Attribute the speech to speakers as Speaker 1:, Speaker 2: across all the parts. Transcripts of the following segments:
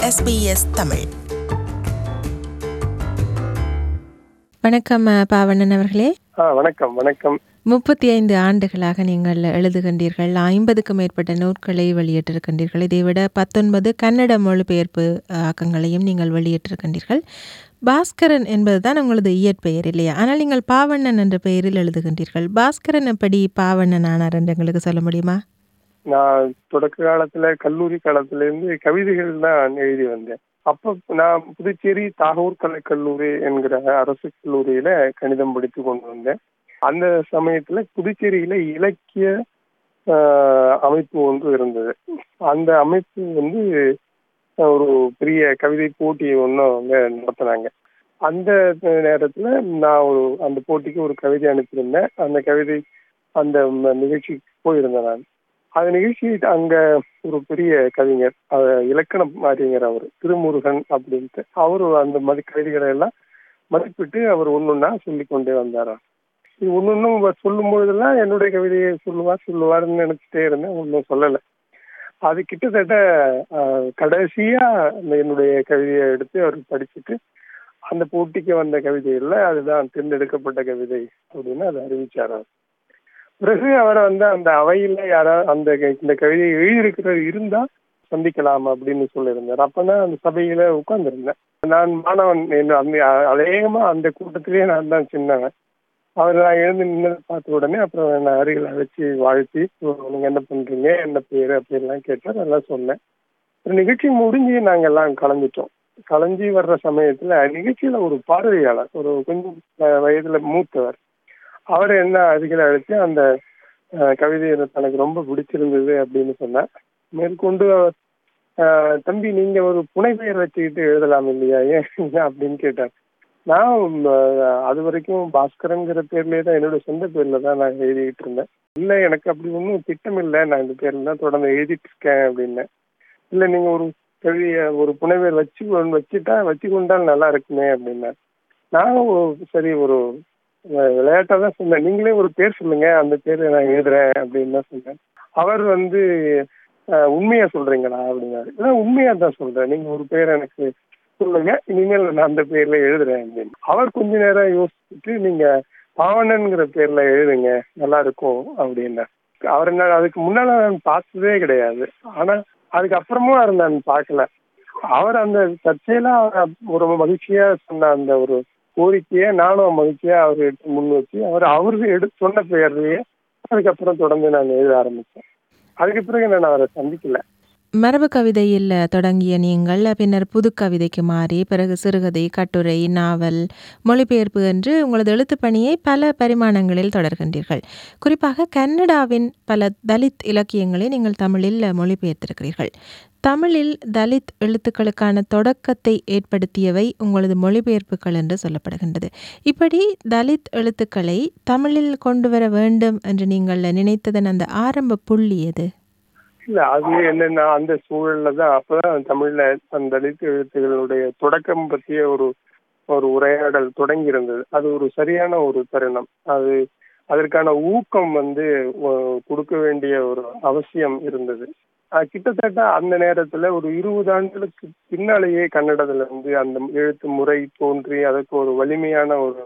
Speaker 1: SBS Tamil
Speaker 2: வணக்கம் அஹ், பாவண்ணன் அவர்களே
Speaker 3: ஆ வணக்கம் வணக்கம்
Speaker 2: முப்பத்தி ஐந்து ஆண்டுகளாக நீங்கள் எழுதுகின்றீர்கள் ஐம்பதுக்கும் மேற்பட்ட நூட்களை வெளியிட்டிருக்கின்றீர்கள் இதைவிட பத்தொன்பது கன்னட மொழிபெயர்ப்பு அஹ், ஆக்கங்களையும் நீங்கள் வெளியிட்டிருக்கின்றீர்கள் பாஸ்கரன் என்பதுதான் உங்களது இயற்பெயர் இல்லையா ஆனால் நீங்கள் பாவண்ணன் என்ற பெயரில் எழுதுகின்றீர்கள் பாஸ்கரன் எப்படி பாவண்ணன் ஆனார் என்று எங்களுக்கு சொல்ல முடியுமா
Speaker 3: நான் தொடக்க காலத்துல கல்லூரி காலத்துல இருந்து கவிதைகள் தான் எழுதி வந்தேன் அப்ப நான் புதுச்சேரி தாகூர் கலை கல்லூரி என்கிற அரசு கல்லூரியில கணிதம் படித்து கொண்டு வந்தேன் அந்த சமயத்துல புதுச்சேரியில இலக்கிய ஆஹ், அமைப்பு ஒன்று இருந்தது அந்த அமைப்பு வந்து ஒரு பெரிய கவிதை போட்டி ஒன்று அவங்க நடத்தினாங்க அந்த நேரத்துல நான் ஒரு அந்த போட்டிக்கு ஒரு கவிதை அனுப்பியிருந்தேன் அந்த கவிதை அந்த ம- நிகழ்ச்சிக்கு போயிருந்தேன் நான் அந்த நிகழ்ச்சி அங்க ஒரு பெரிய கவிஞர் அஹ் இலக்கணம் அறிஞர் அவர் திருமுருகன் அப்படின்ட்டு அவரு அந்த மதி கவிதைகளை எல்லாம் மதிப்பிட்டு அவர் ஒன்னொன்னா சொல்லி கொண்டே வந்தாராம் இது ஒன்னொன்னும் சொல்லும் பொழுதெல்லாம் என்னுடைய கவிதையை சொல்லுவார் சொல்லுவார்னு நினைச்சிட்டே இருந்தேன் ஒன்றும் சொல்லலை அது கிட்டத்தட்ட அஹ், கடைசியா அந்த என்னுடைய கவிதையை எடுத்து அவர் படிச்சுட்டு அந்த போட்டிக்கு வந்த கவிதைகள்ல அதுதான் தேர்ந்தெடுக்கப்பட்ட கவிதை அப்படின்னு அதை அறிவிச்சார் அவர். பிறகு அவரை வந்து அந்த அவையில யாராவது அந்த க- இந்த கவிதையை எழுதியிருக்கிறது இருந்தா சந்திக்கலாம் அப்படின்னு சொல்லியிருந்தார் அப்பதான் அந்த சபையில உட்கார்ந்திருந்தேன் நான் மாணவன் என்று அந்த அநேகமா அந்த கூட்டத்திலேயே நான் தான் சின்னவன் அவர் நான் எழுந்து நின்று பார்த்த உடனே அப்புறம் என்ன அருகில் அழைச்சி வாழ்த்தி "ஓ, நீங்க என்ன பண்றீங்க என்ன பேரு அப்படின்லாம் கேட்டார் எல்லாம் சொன்னேன் ஒரு நிகழ்ச்சி முடிஞ்சு நாங்க எல்லாம் கலந்துட்டோம் கலைஞ்சி வர்ற சமயத்துல நிகழ்ச்சியில ஒரு பார்வையாளர் ஒரு கொஞ்சம் அஹ், வயதுல மூத்தவர் அவர் என்ன அருகில் அழைச்சு அந்த அஹ், கவிதை எனக்கு தனக்கு ரொம்ப பிடிச்சிருந்தது அப்படின்னு சொன்னார் மேற்கொண்டு அவர், அஹ், தம்பி நீங்க ஒரு புனைப்பெயர் வச்சுக்கிட்டு எழுதலாம் இல்லையா ஏன் அப்படின்னு கேட்டார் நான் அஹ், அது வரைக்கும் பாஸ்கரன்கிற பேர்லயே தான் என்னோட சொந்த பேர்ல தான் நான் எழுதிக்கிட்டு இருந்தேன் இல்ல எனக்கு அப்படி ஒன்றும் திட்டம் இல்லை நான் இந்த பேர்ல தான் தொடர்ந்து எழுதிட்டு இருக்கேன் அப்படின்னேன் இல்ல நீங்க ஒரு கவிதைய ஒரு புனைப்பெயர் வச்சு வச்சுட்டா வச்சு கொண்டால் நல்லா இருக்குமே அப்படின்னார் நான் ஒரு- சரி ஒரு விளையாட்டா தான் சொன்னேன் நீங்களே ஒரு பேர் சொல்லுங்க அந்த பேரை நான் எழுதுறேன் அப்படின்னு தான் சொன்னேன் அவர் வந்து அஹ், உண்மையா சொல்றீங்களா அப்படின்னாரு இல்லை உண்மையா தான் சொல்றேன் நீங்க ஒரு பேர் எனக்கு சொல்லுங்க இனிமேல் நான் அந்த பேர்ல எழுதுறேன் அப்படின்னு அவர் கொஞ்ச நேரம் யோசிச்சுட்டு நீங்க பாவனன்கிற பேர்ல எழுதுங்க நல்லா இருக்கும் அப்படின்னார் அவர் என்ன அதுக்கு முன்னால நான் பார்த்ததே கிடையாது ஆனா அதுக்கப்புறமும் அவர் நான் பார்க்கல அவர் அந்த சர்ச்சையில அவர் ஒரு மகிழ்ச்சியா சொன்ன அந்த ஒரு கோரிக்கையை நானும் மகிழ்ச்சியா அவர் எடுத்து முன் வச்சு அவர் அவருக்கு எடுத்து சொன்ன பெயர்லயே அதுக்கப்புறம் தொடர்ந்து நான் எழுத ஆரம்பிச்சேன் அதுக்கு பிறகு நான் அவரை சந்திக்கல
Speaker 2: மரபு கவிதையில் தொடங்கிய நீங்கள் பின்னர் புது கவிதைக்கு மாறி பிறகு சிறுகதை கட்டுரை நாவல் மொழிபெயர்ப்பு என்று உங்களது எழுத்துப் பணியை பல பரிமாணங்களில் தொடர்கின்றீர்கள் குறிப்பாக கன்னடாவின் பல தலித் இலக்கியங்களை நீங்கள் தமிழில் மொழிபெயர்த்திருக்கிறீர்கள் தமிழில் தலித் எழுத்துக்களுக்கான தொடக்கத்தை ஏற்படுத்தியவை உங்களது மொழிபெயர்ப்புகள் என்று சொல்லப்படுகின்றது இப்படி தலித் எழுத்துக்களை தமிழில் கொண்டு வர வேண்டும் என்று நீங்கள் நினைத்ததன் அந்த ஆரம்ப புள்ளி எது
Speaker 3: இல்ல அது என்னன்னா அந்த சூழல்ல தான் அப்பதான் தமிழ்ல அந்த தலித் எழுத்துகளுடைய தொடக்கம் பற்றிய ஒரு ஒரு உரையாடல் தொடங்கி இருந்தது அது ஒரு சரியான ஒரு தருணம் அது அதற்கான ஊக்கம் வந்து ஒ- கொடுக்க வேண்டிய ஒரு அவசியம் இருந்தது அஹ் கிட்டத்தட்ட அந்த நேரத்துல ஒரு இருபது ஆண்டுகளுக்கு பின்னாலேயே கன்னடத்துல இருந்து அந்த எழுத்து முறை தோன்றி அதற்கு ஒரு வலிமையான ஒரு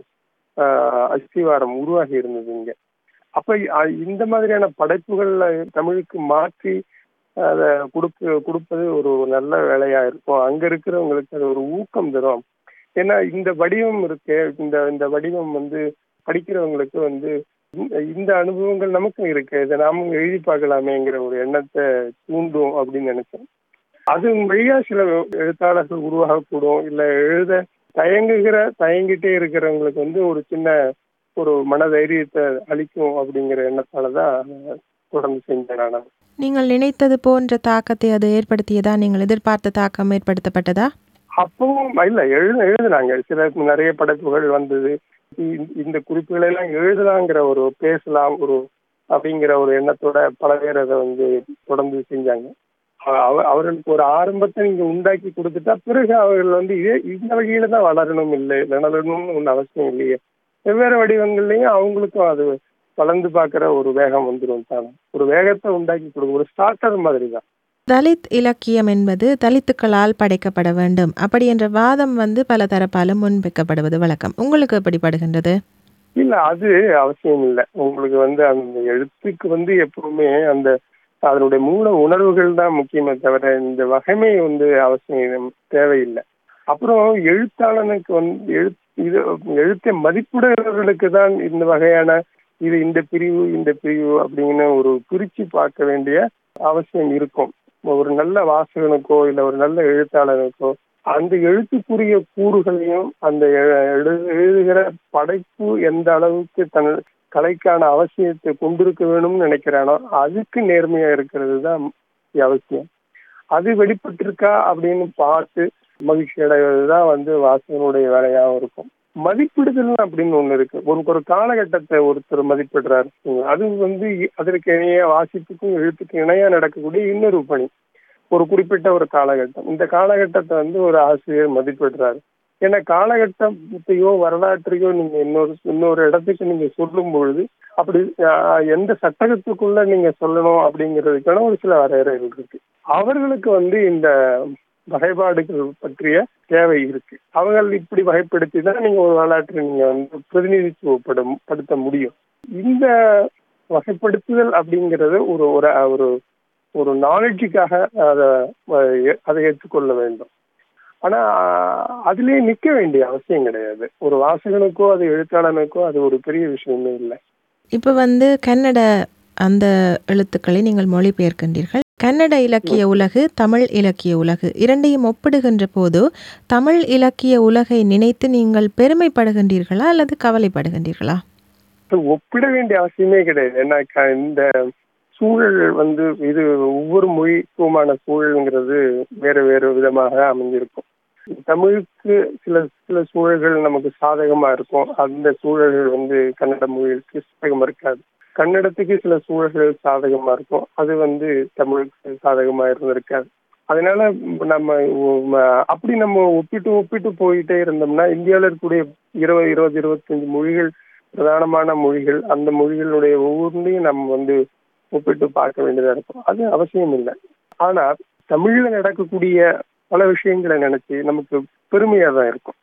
Speaker 3: ஆஹ் அஸ்திவாரம் உருவாகி இருந்தது இங்க அப்ப அ- இந்த மாதிரியான படைப்புகள்ல தமிழுக்கு மாற்றி அதை கொடுக்க கொடுப்பது ஒரு நல்ல வேலையா இருக்கும் அங்க இருக்கிறவங்களுக்கு அது ஒரு ஊக்கம் தரும் ஏன்னா இந்த வடிவம் இருக்கு இந்த இந்த வடிவம் வந்து படிக்கிறவங்களுக்கு வந்து இந்த- இந்த அனுபவங்கள் நமக்கும் இருக்கு இதை நாமும் எழுதி பார்க்கலாமேங்கிற ஒரு எண்ணத்தை தூண்டும் அப்படின்னு நினைச்சேன் அது வழியா சில எழுத்தாளர்கள் உருவாகக்கூடும் இல்ல எழுத தயங்குகிற தயங்கிட்டே இருக்கிறவங்களுக்கு வந்து ஒரு சின்ன ஒரு மனதைரியத்தை அளிக்கும் அப்படிங்கிற எண்ணத்தாலதான் தொடர்ந்து செஞ்சேன் நான்
Speaker 2: நீங்கள் நினைத்தது போன்ற தாக்கத்தை அது ஏற்படுத்தியதா நீங்கள் எதிர்பார்த்த தாக்கம் ஏற்படுத்தப்பட்டதா
Speaker 3: அப்பவும் இல்ல எழுத எழுதுனாங்க சில நிறைய படைப்புகள் வந்தது இ- இந்த குறிப்புகளை எல்லாம் எழுதலாங்கிற ஒரு பேசலாம் ஒரு அப்படிங்கிற ஒரு எண்ணத்தோட பல பேர் அதை வந்து தொடர்ந்து செஞ்சாங்க அவ- அவ- அவர்களுக்கு ஒரு ஆரம்பத்தை நீங்க உண்டாக்கி கொடுத்துட்டா பிறகு அவர்கள் வந்து இதே இந்த வகையில தான் வளரணும் இல்லை வளரணும்னு ஒண்ணு அவசியம் இல்லையே வெவ்வேறு வடிவங்கள்லயும் அவங்களுக்கும் அது வளர்ந்து பார்க்கிற ஒரு வேகம் வந்துடும் தானே ஒரு வேகத்தை உண்டாக்கி கொடுக்கும் ஒரு ஸ்டார்டர் மாதிரி தான்
Speaker 2: தலித் இலக்கியம் என்பது தலித்துக்களால் படைக்கப்பட வேண்டும் அப்படி என்ற வாதம் வந்து பல தரப்பாலும் முன்வைக்கப்படுவது வழக்கம் உங்களுக்கு எப்படி படுகின்றது
Speaker 3: இல்ல அது அவசியம் இல்லை உங்களுக்கு வந்து அந்த எழுத்துக்கு வந்து எப்பவுமே அந்த அதனுடைய மூல உணர்வுகள் தான் முக்கியமே தவிர இந்த வகைமை வந்து அவசியம் தேவையில்லை அப்புறம் எழுத்தாளனுக்கு வந்து எழு இது எழுத்தை மதிப்பிடுறவர்களுக்கு தான் இந்த வகையான இது இந்த பிரிவு இந்த பிரிவு அப்படின்னு ஒரு பிரிச்சு பார்க்க வேண்டிய அவசியம் இருக்கும் ஒரு நல்ல வாசகனுக்கோ இல்லை ஒரு நல்ல எழுத்தாளனுக்கோ அந்த எழுத்துக்குரிய கூறுகளையும் அந்த எழுதுகிற படைப்பு எந்த அளவுக்கு தன் கலைக்கான அவசியத்தை கொண்டிருக்க வேணும்னு நினைக்கிறானோ அதுக்கு நேர்மையா இருக்கிறது தான் அவசியம் அது வெளிப்பட்டிருக்கா அப்படின்னு பார்த்து மகிழ்ச்சி அடைவது தான் வந்து வாசகனுடைய வேலையாகவும் இருக்கும் மதிப்பிடுதல் அப்படின்னு ஒண்ணு இருக்கு ஒரு ஒரு காலகட்டத்தை ஒருத்தர் மதிப்பிடுறாரு அது வந்து அதற்கு இணைய வாசிப்புக்கும் எழுத்துக்கும் இணையா நடக்கக்கூடிய இன்னொரு பணி ஒரு குறிப்பிட்ட ஒரு காலகட்டம் இந்த காலகட்டத்தை வந்து ஒரு ஆசிரியர் மதிப்பிடுறாரு ஏன்னா காலகட்டத்தையோ வரலாற்றையோ நீங்க இன்னொரு இன்னொரு இடத்துக்கு நீங்க சொல்லும் பொழுது அப்படி எந்த சட்டகத்துக்குள்ள நீங்க சொல்லணும் அப்படிங்கிறதுக்கான ஒரு சில வரையறைகள் இருக்கு அவர்களுக்கு வந்து இந்த வகைப்பாடுகள் பற்றிய தேவை இருக்கு அவங்கள் இப்படி வகைப்படுத்தி தான் நீங்க ஒரு வரலாற்றை நீங்க வந்து பிரதிநிதித்துவப்படும் படுத்த முடியும் இந்த வகைப்படுத்துதல் அப்படிங்கிறது ஒரு ஒரு ஒரு நாலேஜுக்காக அதை அதை ஏற்றுக்கொள்ள வேண்டும் ஆனா அதுலயே நிக்க வேண்டிய அவசியம் கிடையாது ஒரு வாசகனுக்கோ அது எழுத்தாளனுக்கோ அது ஒரு பெரிய விஷயமே இல்லை
Speaker 2: இப்ப வந்து கன்னட அந்த எழுத்துக்களை நீங்கள் மொழிபெயர்க்கின்றீர்கள் கன்னட இலக்கிய உலகு தமிழ் இலக்கிய உலகு இரண்டையும் ஒப்பிடுகின்ற போது தமிழ் இலக்கிய உலகை நினைத்து நீங்கள் பெருமைப்படுகின்றீர்களா அல்லது கவலைப்படுகின்றீர்களா
Speaker 3: ஒப்பிட வேண்டிய அவசியமே கிடையாது ஏன்னா இந்த சூழல் வந்து இது ஒவ்வொரு மொழிக்குமான சூழல்ங்கிறது வேறு வேறு விதமாக அமைஞ்சிருக்கும் தமிழுக்கு சில சில சூழல்கள் நமக்கு சாதகமா இருக்கும் அந்த சூழல்கள் வந்து கன்னட மொழிக்கு சாதகமா இருக்காது கன்னடத்துக்கு சில சூழல்கள் சாதகமா இருக்கும் அது வந்து தமிழுக்கு சாதகமா இருந்திருக்காது அதனால நம்ம அப்படி நம்ம ஒப்பிட்டு ஒப்பிட்டு போயிட்டே இருந்தோம்னா இந்தியாவில் இருக்கக்கூடிய இருபது இருபது இருபத்தஞ்சு மொழிகள் பிரதானமான மொழிகள் அந்த மொழிகளுடைய ஒவ்வொன்றையும் நம்ம வந்து ஒப்பிட்டு பார்க்க வேண்டியதா இருக்கும் அது அவசியம் இல்லை ஆனா தமிழ்ல நடக்கக்கூடிய பல விஷயங்களை நினைச்சு நமக்கு பெருமையா தான் இருக்கும்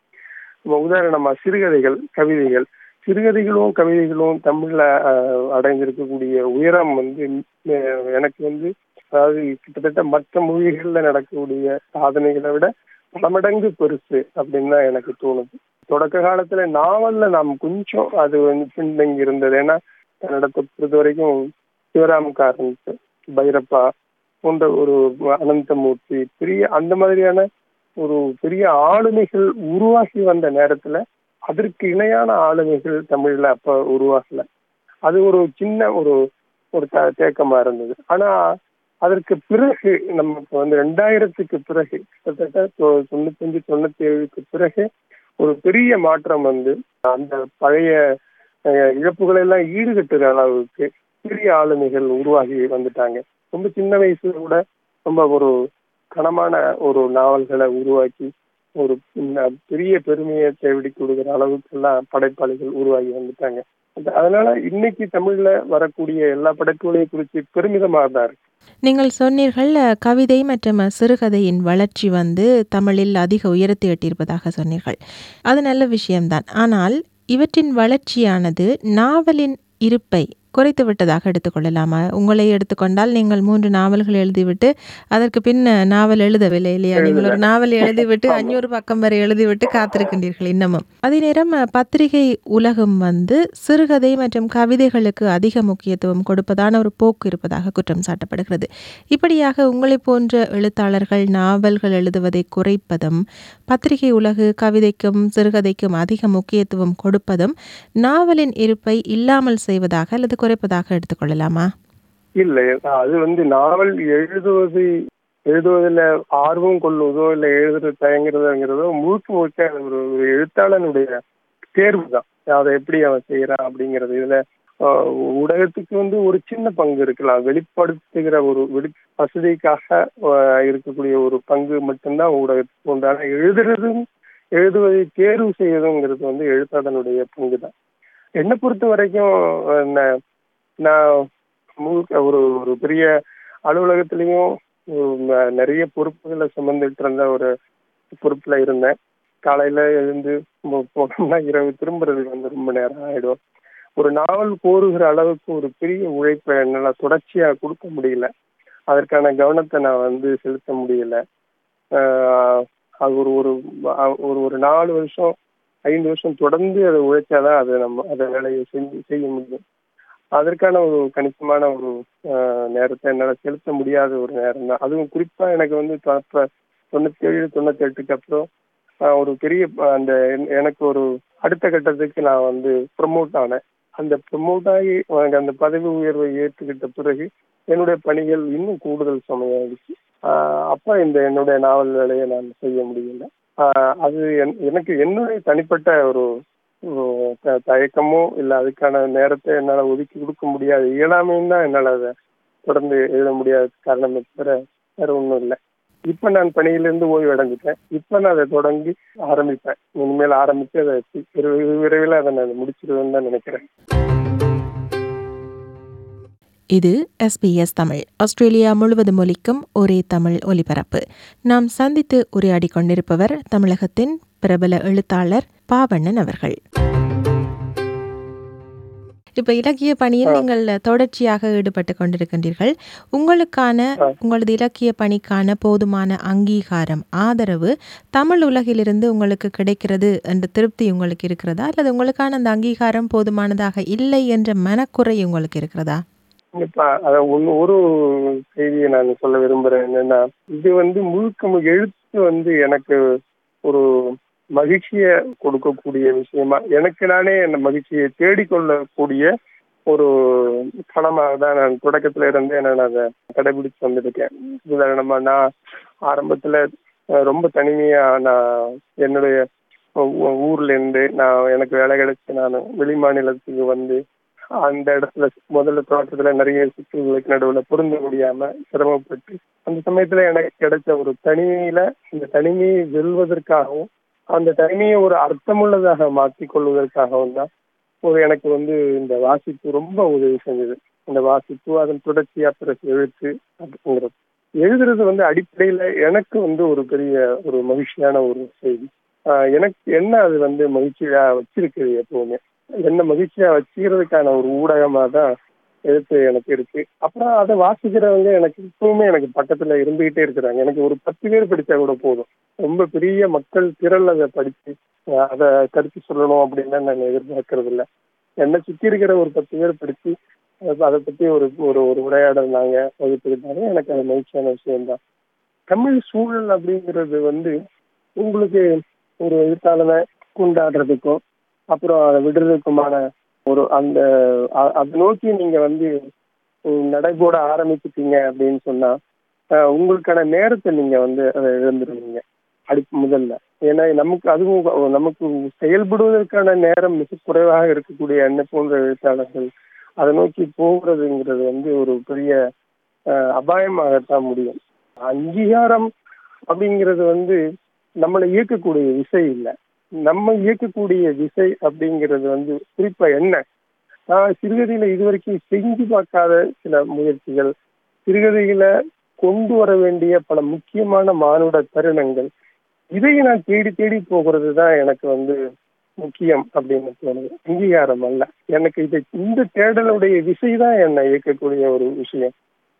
Speaker 3: உதாரணமா சிறுகதைகள் கவிதைகள் சிறுகதைகளும் கவிதைகளும் தமிழ்ல அடைந்திருக்கக்கூடிய உயரம் வந்து எனக்கு வந்து அதாவது கிட்டத்தட்ட மற்ற மொழிகள்ல நடக்கக்கூடிய சாதனைகளை விட பல மடங்கு பெருசு அப்படின்னு தான் எனக்கு தோணுது தொடக்க காலத்துல நாவல்ல நாம் கொஞ்சம் அது வந்து பின்தங்கி இருந்தது ஏன்னா கன்னடத்தை பொறுத்த வரைக்கும் சிவராம் காரந்த் பைரப்பா போன்ற ஒரு அனந்தமூர்த்தி பெரிய அந்த மாதிரியான ஒரு பெரிய ஆளுமைகள் உருவாகி வந்த நேரத்துல அதற்கு இணையான ஆளுமைகள் தமிழ்ல அப்ப உருவாகல அது ஒரு சின்ன ஒரு ஒரு தேக்கமா இருந்தது ஆனா அதற்கு பிறகு நமக்கு வந்து ரெண்டாயிரத்துக்கு பிறகு கிட்டத்தட்ட தொண்ணூத்தஞ்சு தொண்ணூத்தி ஏழுக்கு பிறகு ஒரு பெரிய மாற்றம் வந்து அந்த பழைய இழப்புகளை எல்லாம் ஈடுகட்டுற அளவுக்கு பெரிய ஆளுமைகள் உருவாகி வந்துட்டாங்க ரொம்ப சின்ன வயசுல கூட ரொம்ப ஒரு கனமான ஒரு நாவல்களை உருவாக்கி ஒரு பெரிய பெருமையை தேடி கொடுக்குற அளவுக்கு எல்லாம் படைப்பாளிகள் உருவாகி வந்துட்டாங்க அதனால இன்னைக்கு தமிழ்ல வரக்கூடிய எல்லா படைப்புகளையும் குறித்து பெருமிதமாக தான் இருக்கு
Speaker 2: நீங்கள் சொன்னீர்கள் கவிதை மற்றும் சிறுகதையின் வளர்ச்சி வந்து தமிழில் அதிக உயரத்தை எட்டியிருப்பதாக சொன்னீர்கள் அது நல்ல விஷயம்தான் ஆனால் இவற்றின் வளர்ச்சியானது நாவலின் இருப்பை குறைத்து விட்டதாக எடுத்துக்கொள்ளலாமா உங்களை எடுத்துக்கொண்டால் நீங்கள் மூன்று நாவல்கள் எழுதிவிட்டு அதற்கு பின் நாவல் எழுதவில்லை இல்லையா நீங்கள் ஒரு நாவல் எழுதிவிட்டு அஞ்சூறு பக்கம் வரை எழுதிவிட்டு காத்திருக்கின்றீர்கள் இன்னமும் அதே நேரம் பத்திரிகை உலகம் வந்து சிறுகதை மற்றும் கவிதைகளுக்கு அதிக முக்கியத்துவம் கொடுப்பதான ஒரு போக்கு இருப்பதாக குற்றம் சாட்டப்படுகிறது இப்படியாக உங்களை போன்ற எழுத்தாளர்கள் நாவல்கள் எழுதுவதை குறைப்பதும் பத்திரிகை உலகு கவிதைக்கும் சிறுகதைக்கும் அதிக முக்கியத்துவம் கொடுப்பதும் நாவலின் இருப்பை இல்லாமல் செய்வதாக அல்லது குறைப்பதாக எடுத்துக்கொள்ளலாமா
Speaker 3: இல்லை அது வந்து நாவல் எழுதுவது எழுதுவதில் ஆர்வம் கொள்வதோ இல்லை எழுதுறது தயங்குறதுங்கிறதோ முழுக்க முழுக்க ஒரு ஒரு எழுத்தாளனுடைய தேர்வு தான் அதை எப்படி அவன் செய்யறான் அப்படிங்கிறது இதுல ஊடகத்துக்கு வந்து ஒரு சின்ன பங்கு இருக்கலாம் வெளிப்படுத்துகிற ஒரு வெளி வசதிக்காக இருக்கக்கூடிய ஒரு பங்கு மட்டும்தான் ஊடகத்துக்கு உண்டான எழுதுறதும் எழுதுவதை தேர்வு செய்வதுங்கிறது வந்து எழுத்தாளனுடைய பங்கு தான் என்னை பொறுத்த வரைக்கும் நான் முழுக்க ஒரு ஒரு பெரிய அலுவலகத்திலையும் ந- நிறைய பொறுப்புகளை சுமந்துட்டு இருந்த ஒரு பொறுப்புல இருந்தேன் காலையில எழுந்து போ- போனோம்னா இரவு திரும்புறதுக்கு வந்து ரொம்ப நேரம் ஆயிடும் ஒரு நாவல் கோருகிற அளவுக்கு ஒரு பெரிய உழைப்பை என்னால தொடர்ச்சியா கொடுக்க முடியல அதற்கான கவனத்தை நான் வந்து செலுத்த முடியல ஆஹ் அது ஒரு ஒரு ஒரு ஒரு நாலு வருஷம் ஐந்து வருஷம் தொடர்ந்து அதை உழைச்சாதான் அதை நம்ம அதை வேலையை செஞ்சு செய்ய முடியும் அதற்கான ஒரு கணிசமான ஒரு ஆஹ், நேரத்தை என்னால் செலுத்த முடியாத ஒரு நேரம் தான் அதுவும் குறிப்பா எனக்கு வந்து தொ- இப்ப தொண்ணூத்தி ஏழு தொண்ணூத்தி எட்டுக்கு அப்புறம் ஆஹ், ஒரு பெரிய ஆஹ், அந்த என்- எனக்கு ஒரு அடுத்த கட்டத்துக்கு நான் வந்து ப்ரமோட் ஆனேன் அந்த ப்ரமோட் ஆகி எனக்கு அந்த பதவி உயர்வை ஏற்றுக்கிட்ட பிறகு என்னுடைய பணிகள் இன்னும் கூடுதல் சுமையாயிடுச்சு ஆஹ், அப்ப இந்த என்னுடைய நாவல் வேலையை நான் செய்ய முடியல ஆஹ், அது என்- எனக்கு என்னுடைய தனிப்பட்ட ஒரு ஒரு த- தயக்கமோ இல்ல அதுக்கான நேரத்தை என்னால ஒதுக்கி கொடுக்க முடியாது இயலாமையும் தான் என்னால அதை தொடர்ந்து எழுத முடியாத காரணமே தவிர வேற ஒன்றும் இல்லை இப்ப நான் பணியிலிருந்து ஓய்வு அடைஞ்சிட்டேன் இப்ப நான் அதை தொடங்கி ஆரம்பிப்பேன் இனிமேல் ஆரம்பிச்சு அதை சி- விரைவில் விரைவில் அதை நான் முடிச்சிருவேன்னு தான் நினைக்கிறேன்
Speaker 2: இது எஸ்பிஎஸ் தமிழ் ஆஸ்திரேலியா முழுவதும் ஒலிக்கும் ஒரே தமிழ் ஒலிபரப்பு நாம் சந்தித்து உரையாடி கொண்டிருப்பவர் தமிழகத்தின் பிரபல எழுத்தாளர் பாவண்ணன் அவர்கள் இப்ப இலக்கிய பணியில் நீங்கள் தொடர்ச்சியாக ஈடுபட்டு கொண்டிருக்கின்றீர்கள் உங்களுக்கான உங்களது இலக்கிய பணிக்கான போதுமான அங்கீகாரம் ஆதரவு தமிழ் உலகிலிருந்து உங்களுக்கு கிடைக்கிறது என்ற திருப்தி உங்களுக்கு இருக்கிறதா அல்லது உங்களுக்கான அந்த அங்கீகாரம் போதுமானதாக இல்லை என்ற மனக்குறை உங்களுக்கு இருக்கிறதா
Speaker 3: இப்ப அத ஒண்ணு ஒரு செய்தியை நான் சொல்ல விரும்புறேன் என்னன்னா இது வந்து முழுக்க மு- எழுத்து வந்து எனக்கு ஒரு மகிழ்ச்சியை கொடுக்கக்கூடிய விஷயமா எனக்கு நானே அந்த மகிழ்ச்சியை தேடிக்கொள்ளக்கூடிய ஒரு களமாக தான் நான் தொடக்கத்துல இருந்தே நான் அதை கடைபிடிச்சு வந்துருக்கேன் உதாரணமா நான் ஆரம்பத்துல அஹ், ரொம்ப தனிமையா நான் என்னுடைய ஊ- ஊர்ல இருந்து நான் எனக்கு வேலை கிடைச்சு நான் வெளி மாநிலத்துக்கு வந்து அந்த இடத்துல முதல்ல தோட்டத்துல நிறைய சிக்கல்களுக்கு நடுவுல பொருந்த முடியாம சிரமப்பட்டு அந்த சமயத்துல எனக்கு கிடைச்ச ஒரு தனிமையில இந்த தனிமையை வெல்வதற்காகவும் அந்த தனிமையை ஒரு அர்த்தமுள்ளதாக மாற்றிக் கொள்வதற்காகவும் தான் ஒரு எனக்கு வந்து இந்த வாசிப்பு ரொம்ப உதவி செஞ்சது இந்த வாசிப்பு அதன் தொடர்ச்சியா பிறகு எழுத்து அப்படிங்கிறது எழுதுறது வந்து அடிப்படையில எனக்கு வந்து ஒரு பெரிய ஒரு மகிழ்ச்சியான ஒரு செய்தி ஆஹ் எனக்கு என்ன அது வந்து மகிழ்ச்சியா வச்சிருக்குது எப்பவுமே என்ன மகிழ்ச்சியா வச்சுக்கிறதுக்கான ஒரு ஊடகமா தான் எழுத்து எனக்கு இருக்கு அப்புறம் அதை வாசிக்கிறவங்க எனக்கு இப்பவுமே எனக்கு பக்கத்துல இருந்துகிட்டே இருக்கிறாங்க எனக்கு ஒரு பத்து பேர் படிச்சா கூட போதும் ரொம்ப பெரிய மக்கள் திரள் அதை படிச்சு அஹ் அதை கருத்து சொல்லணும் அப்படின்னு நான் எதிர்பார்க்கறது இல்ல என்னை சுத்தி இருக்கிற ஒரு பத்து பேர் படிச்சு அஹ் அதை பத்தி ஒரு ஒரு ஒரு உரையாடல் நாங்க வகுத்துக்கிட்டாலே எனக்கு அது மகிழ்ச்சியான விஷயம்தான் தமிழ் சூழல் அப்படிங்கிறது வந்து உங்களுக்கு ஒரு எழுத்தாளனை கொண்டாடுறதுக்கும் அப்புறம் அதை விடுறதுக்குமான ஒரு அந்த அ- அதை நோக்கி நீங்க வந்து உம், நடைபோட ஆரம்பிச்சிட்டீங்க அப்படின்னு சொன்னா அஹ், உங்களுக்கான நேரத்தை நீங்க வந்து அதை இழந்துருவீங்க அடி முதல்ல ஏன்னா நமக்கு அதுவும் நமக்கு செயல்படுவதற்கான நேரம் மிக குறைவாக இருக்கக்கூடிய என்ன போன்ற எழுத்தாளர்கள் அதை நோக்கி போகிறதுங்கிறது வந்து ஒரு பெரிய அஹ், அபாயமாகத்தான் முடியும் அங்கீகாரம் அப்படிங்கிறது வந்து நம்மளை இயக்கக்கூடிய விசை இல்லை நம்ம இயக்கக்கூடிய விசை அப்படிங்கிறது வந்து குறிப்பா என்ன நான் சிறுகதையில இதுவரைக்கும் செஞ்சு பார்க்காத சில முயற்சிகள் சிறுகதைகளை கொண்டு வர வேண்டிய பல முக்கியமான மானுட தருணங்கள் இதை நான் தேடி தேடி போகிறது தான் எனக்கு வந்து முக்கியம் அப்படின்னு தோணுது அங்கீகாரம் அல்ல எனக்கு இது இந்த தேடலுடைய விசை தான் என்னை இயக்கக்கூடிய ஒரு விஷயம்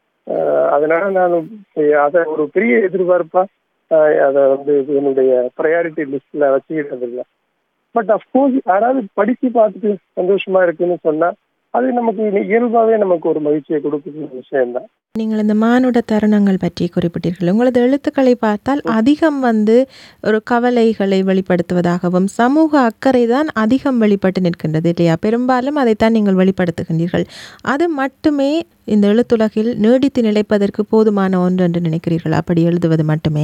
Speaker 3: ஆஹ் அதனால நான் அதை ஒரு பெரிய எதிர்பார்ப்பா ஆஹ் அதை வந்து என்னுடைய ப்ரையாரிட்டி லிஸ்ட்ல வச்சுக்கிறது இல்லை பட் அஃப்கோர்ஸ் யாராவது படிச்சு பார்த்துட்டு சந்தோஷமா இருக்குன்னு சொன்னா அது நமக்கு இயல்பாவே நமக்கு ஒரு மகிழ்ச்சியை கொடுக்கக்கூடிய விஷயம்தான்
Speaker 2: நீங்கள் இந்த மானுட தருணங்கள் பற்றி குறிப்பிட்டீர்கள் உங்களது எழுத்துக்களை பார்த்தால் அதிகம் வந்து ஒரு கவலைகளை வெளிப்படுத்துவதாகவும் சமூக அக்கறை தான் அதிகம் வெளிப்பட்டு நிற்கின்றது இல்லையா பெரும்பாலும் அதைத்தான் நீங்கள் வெளிப்படுத்துகின்றீர்கள் அது மட்டுமே இந்த எழுத்துலகில் நீடித்து நிலைப்பதற்கு போதுமான ஒன்று என்று நினைக்கிறீர்கள் அப்படி எழுதுவது மட்டுமே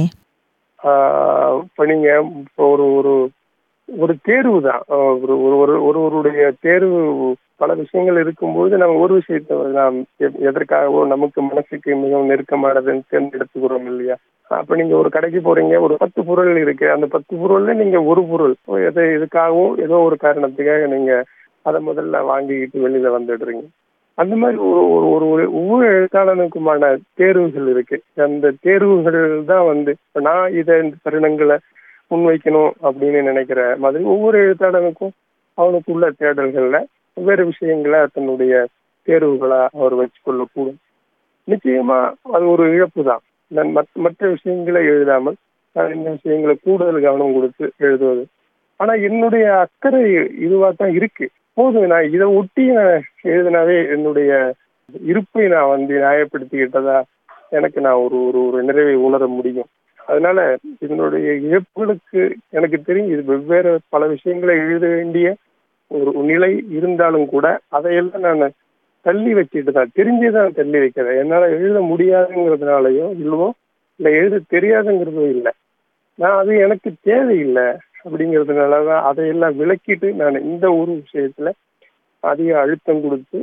Speaker 3: ஆஹ் இப்ப நீங்க இப்போ ஒரு ஒரு ஒரு தேர்வு தான் ஒரு ஒரு ஒரு ஒருவருடைய தேர்வு பல விஷயங்கள் இருக்கும்போது நம்ம ஒரு விஷயத்தை நாம் எ- எதற்காகவோ நமக்கு மனசுக்கு மிகவும் நெருக்கமானதுன்னு தேர்ந்தெடுத்துக்கிறோம் இல்லையா அப்ப நீங்க ஒரு கடைக்கு போறீங்க ஒரு பத்து பொருள் இருக்கு அந்த பத்து பொருள்ல நீங்க ஒரு பொருள் எதை எதுக்காகவும் ஏதோ ஒரு காரணத்துக்காக நீங்க அதை முதல்ல வாங்கிக்கிட்டு வெளியில வந்துடுறீங்க அந்த மாதிரி ஒரு ஒரு ஒரு ஒரு ஒவ்வொரு எழுத்தாளனுக்குமான தேர்வுகள் இருக்கு அந்த தேர்வுகள் தான் வந்து இப்ப நான் இதை இந்த தருணங்களை முன்வைக்கணும் அப்படின்னு நினைக்கிற மாதிரி ஒவ்வொரு எழுத்தாளனுக்கும் அவனுக்குள்ள தேடல்கள்ல வெவ்வேறு விஷயங்களை தன்னுடைய தேர்வுகளா அவர் வச்சுக்கொள்ளக்கூடும் நிச்சயமா அது ஒரு இழப்பு தான் நான் மற்ற மற்ற விஷயங்களை எழுதாமல் நான் இந்த விஷயங்களை கூடுதல் கவனம் கொடுத்து எழுதுவது ஆனா என்னுடைய அக்கறை இதுவா தான் இருக்கு போதும் நான் இதை ஒட்டி நான் எழுதினாவே என்னுடைய இருப்பை நான் வந்து நியாயப்படுத்திக்கிட்டதா எனக்கு நான் ஒரு ஒரு ஒரு நிறைவை உணர முடியும் அதனால என்னுடைய இழப்புகளுக்கு எனக்கு தெரியும் இது வெவ்வேறு பல விஷயங்களை எழுத வேண்டிய ஒரு நிலை இருந்தாலும் கூட அதையெல்லாம் நான் தள்ளி வச்சுட்டு தான் தெரிஞ்சுதான் தள்ளி வைக்கிறேன் என்னால எழுத முடியாதுங்கிறதுனாலயோ இல்லவோ இல்லை எழுத தெரியாதுங்கிறதும் இல்லை நான் அது எனக்கு தேவையில்லை அப்படிங்கிறதுனாலதான் அதையெல்லாம் விளக்கிட்டு நான் இந்த ஒரு விஷயத்துல அதிக அழுத்தம் கொடுத்து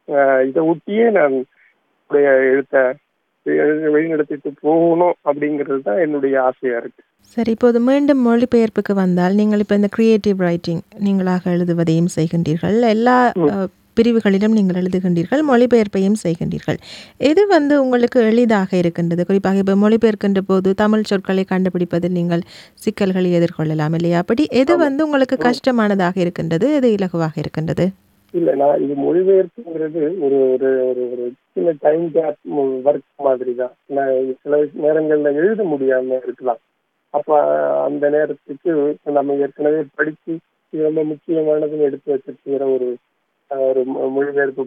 Speaker 3: இதை ஒட்டியே நான் எழுத்த வழிநடத்திட்டு போகணும் அப்படிங்கிறது தான் என்னுடைய ஆசையா இருக்கு
Speaker 2: சரி இப்போது மீண்டும் மொழிபெயர்ப்புக்கு வந்தால் நீங்கள் இப்போ இந்த கிரியேட்டிவ் ரைட்டிங் நீங்களாக எழுதுவதையும் செய்கின்றீர்கள் எல்லா பிரிவுகளிலும் நீங்கள் எழுதுகின்றீர்கள் மொழிபெயர்ப்பையும் செய்கின்றீர்கள் எது வந்து உங்களுக்கு எளிதாக இருக்கின்றது குறிப்பாக இப்போ மொழிபெயர்க்கின்ற போது தமிழ் சொற்களை கண்டுபிடிப்பதில் நீங்கள் சிக்கல்களை எதிர்கொள்ளலாம் இல்லையா அப்படி எது வந்து உங்களுக்கு கஷ்டமானதாக இருக்கின்றது எது இலகுவாக இருக்கின்றது
Speaker 3: இல்ல நான் இது மொழிபெயர்ப்புங்கிறது ஒரு ஒரு ஒரு ஒரு சின்ன டைம் கேப் ஒர்க் மாதிரி தான் நான் சில நேரங்கள்ல எழுத முடியாம இருக்கலாம் அப்ப அந்த நேரத்துக்கு நம்ம ஏற்கனவே படிச்சு இது ரொம்ப முக்கியமானதுன்னு எடுத்து வச்சிருக்கிற ஒரு ஒரு மொழிபெயர்ப்பு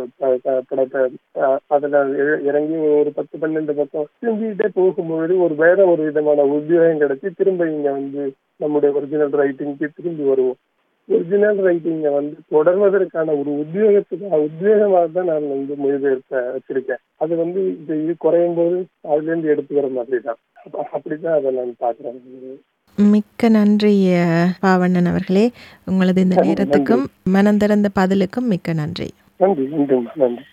Speaker 3: படத்தை அதுல இறங்கி ஒரு பத்து பன்னெண்டு பக்கம் திரும்பிட்டே போகும்பொழுது ஒரு வேற ஒரு விதமான உத்யோகம் கிடைச்சி திரும்ப இங்க வந்து நம்முடைய ஒரிஜினல் ரைட்டிங்க்கு திரும்பி வருவோம் ஒரிஜினல் ரைட்டிங்கை வந்து தொடர்வதற்கான ஒரு உத்யோகத்துக்கு உத்வேகமாக தான் நான் வந்து மொழிபெயர்ப்ப வச்சிருக்கேன் அது வந்து இது இது குறையும் போது அதுல இருந்து எடுத்துக்கிற மாதிரி தான் அப்படிதான் அதை நான் பாக்குறேன்
Speaker 2: மிக்க நன்றி பாவண்ணன் அவர்களே உங்களது இந்த நேரத்துக்கும் மனம் திறந்த பதிலுக்கும் மிக்க நன்றி
Speaker 3: நன்றி நன்றி நன்றி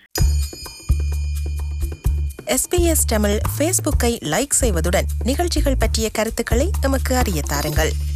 Speaker 1: எஸ்பிஎஸ் தமிழ் ஃபேஸ்புக்கை லைக் செய்வதுடன் நிகழ்ச்சிகள் பற்றிய கருத்துக்களை எமக்கு அறிய தாருங்கள்